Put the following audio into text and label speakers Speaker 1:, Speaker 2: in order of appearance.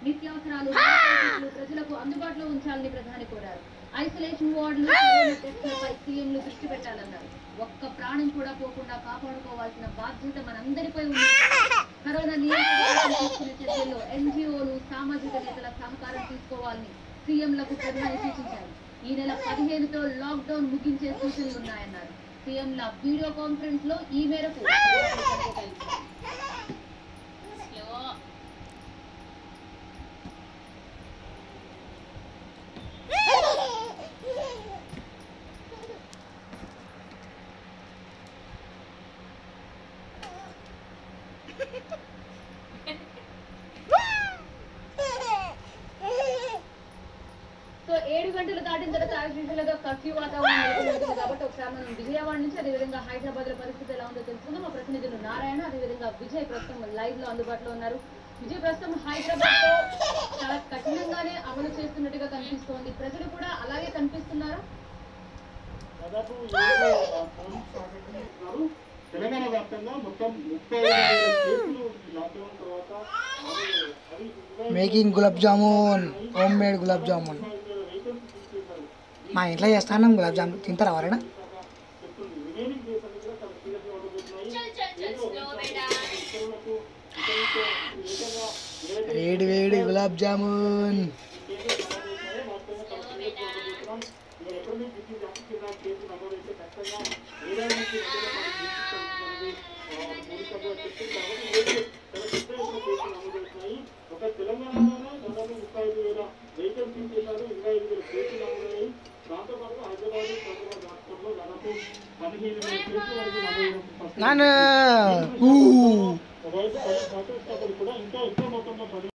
Speaker 1: నిత్యావసరాలు సరుకులు ప్రజలకు అందుబాటులో ఉంచాలని ప్రధాని కోరారు ఐసోలేషన్ వార్డులు కరోనా టెస్టులపై సీఎంలు దృష్టి పెట్టాలన్నారు ఒక్క ప్రాణం కూడా పోకుండా కాపాడుకోవాల్సిన బాధ్యత మనందరిపై ఉంది కరోనా నియంత్రణ తీసుకున్న చర్యల్లో ఎన్జిఓలు సామాజిక నేతల సహకారం తీసుకోవాలని సీఎంలకు ప్రధాని సూచించారు ఈ నెల పదిహేనుతో లాక్డౌన్ ముగించే సూచనలు ఉన్నాయన్నారు సీఎంల వీడియో కాన్ఫరెన్స్ లో ఈ మేరకు సో ఏడు గంటలు దాటిన తర్వాత ఆర్టిఫిషియల్గా కర్ఫ్యూ వాతావరణం నెలకొంటుంది కాబట్టి ఒకసారి మనం విజయవాడ నుంచి అదేవిధంగా హైదరాబాద్ లో పరిస్థితి ఎలా ఉందో తెలుసుకుందాం మా ప్రతినిధులు నారాయణ అదేవిధంగా విజయ్ ప్రస్తుతం లైవ్ లో అందుబాటులో ఉన్నారు విజయ్ ప్రస్తుతం హైదరాబాద్ లో చాలా కఠినంగానే అమలు చేస్తున్నట్టుగా కనిపిస్తోంది ప్రజలు కూడా అలాగే కనిపిస్తున్నారా
Speaker 2: దాదాపు ఈరోజు ఆ పోలీస్ స్టార్ట్ తెలంగాణ వ్యాప్తంగా మొత్తం ముప్పై ఐదు వేల కేసులు ఈ లాక్డౌన్ తర్వాత అవి- అవి ఇరవై
Speaker 3: making gulab jamun home made gulab jamun
Speaker 2: ఐదు వేల వెహికల్స్ తీసేశారు.
Speaker 3: మా ఇంట్లో చేస్తాను గులాబ్ జామున్ తింటారా ఎవరైనా
Speaker 2: చెప్తుంది. రిమైనింగ్ డేస్ అన్ని కూడా చాలా సీరియస్ గా ఉండబోతున్నాయి. ఏదో ఇతరులకు ఇతరులతో ఏకంగా ఏదైతే
Speaker 3: వేడి వేడి గులాబ్ జామున్
Speaker 2: కేసులు నమోదవుతాయో వాటిపైన చాలా సీరియస్ గా ఉండబోతున్నాం. ఇవాళ ఎక్కడ నుంచి దిశ కింద కేసు నమోదైతే ఖచ్చితంగా ఏడాది నుంచి రెండు వేల పది తీసుకుంటున్నది పోలీసు అధికారులు చెప్తున్నారు. కాబట్టి ఈరోజు చాలా పెద్ద ఎత్తున కేసులు నమోదవుతున్నాయి. ఒక తెలంగాణలోనే దాదాపు ముప్పై ఐదు వేల వెహికల్స్ తీసేశారు ఇరవై ఐదు వేల కేసులు నమోదయ్యాయి దాంతో పాటు హైదరాబాద్ హైదరాబాద్ రాష్ట్రంలో దాదాపు పదిహేను వేల కేసులు వరకు నమోదవుతున్నాయి
Speaker 3: నాన్న ఊ
Speaker 2: ఒకవైపు పలు శాతం కూడా ఇంకా ఎక్కువ మొత్తంలో